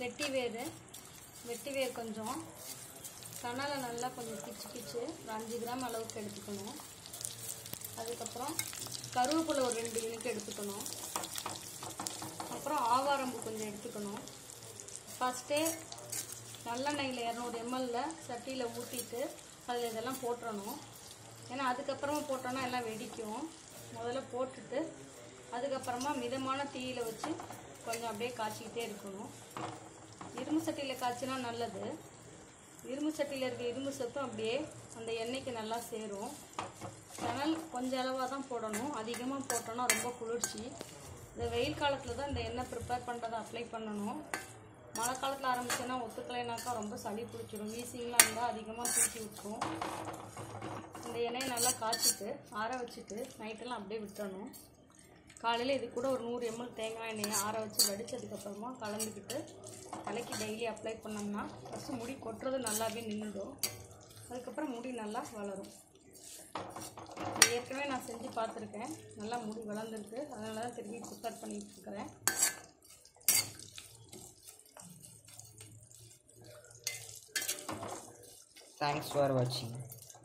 வெட்டி வேர் வெட்டி வேர் கொஞ்சம் கனலை நல்லா கொஞ்சம் பிச்சு பிச்சு ஒரு அஞ்சு கிராம் அளவுக்கு எடுத்துக்கணும் அதுக்கப்புறம் கருவேப்பிலை ஒரு ரெண்டு இனுக்கு எடுத்துக்கணும் அப்புறம் ஆவாரம்பு கொஞ்சம் எடுத்துக்கணும் ஃபஸ்ட்டே நல்லெண்ணெயில் இரநூறு எம்எல்ல சட்டியில் ஊற்றிட்டு அதில் இதெல்லாம் போட்டுறணும் ஏன்னா அதுக்கப்புறமா போட்டோன்னா எல்லாம் வெடிக்கும் முதல்ல போட்டுட்டு அதுக்கப்புறமா மிதமான தீயில வச்சு கொஞ்சம் அப்படியே காய்ச்சிக்கிட்டே இருக்கணும் இரும்பு சட்டியில் காய்ச்சினா நல்லது இரும்பு சட்டியில் இருக்க இரும்பு சத்தும் அப்படியே அந்த எண்ணெய்க்கு நல்லா சேரும் அதனால் கொஞ்சம் அளவாக தான் போடணும் அதிகமாக போட்டோன்னா ரொம்ப குளிர்ச்சி இந்த வெயில் காலத்தில் தான் இந்த எண்ணெய் ப்ரிப்பேர் பண்ணுறதை அப்ளை பண்ணணும் மழை காலத்தில் ஆரம்பிச்சோன்னா ஒத்துக்கலைனாக்கா ரொம்ப சளி பிடிச்சிடும் வீசிங்லாம் இருந்தால் அதிகமாக தூக்கி விட்டுரும் இந்த எண்ணெயை நல்லா காய்ச்சிட்டு ஆற வச்சுட்டு நைட்டெல்லாம் அப்படியே விட்டுறணும் காலையில் இது கூட ஒரு நூறு எம்எல் தேங்காய் எண்ணெயை ஆற வச்சு வடித்ததுக்கப்புறமா கலந்துக்கிட்டு தலைக்கு டெய்லி அப்ளை பண்ணோம்னா ஃபஸ்ட்டு முடி கொட்டுறது நல்லாவே நின்றுடும் அதுக்கப்புறம் முடி நல்லா வளரும் இது ஏற்கனவே நான் செஞ்சு பார்த்துருக்கேன் நல்லா முடி வளர்ந்துருக்கு அதனால தான் திரும்பி ப்ரிப்பேர் பண்ணிட்டு இருக்கிறேன் Thanks for watching.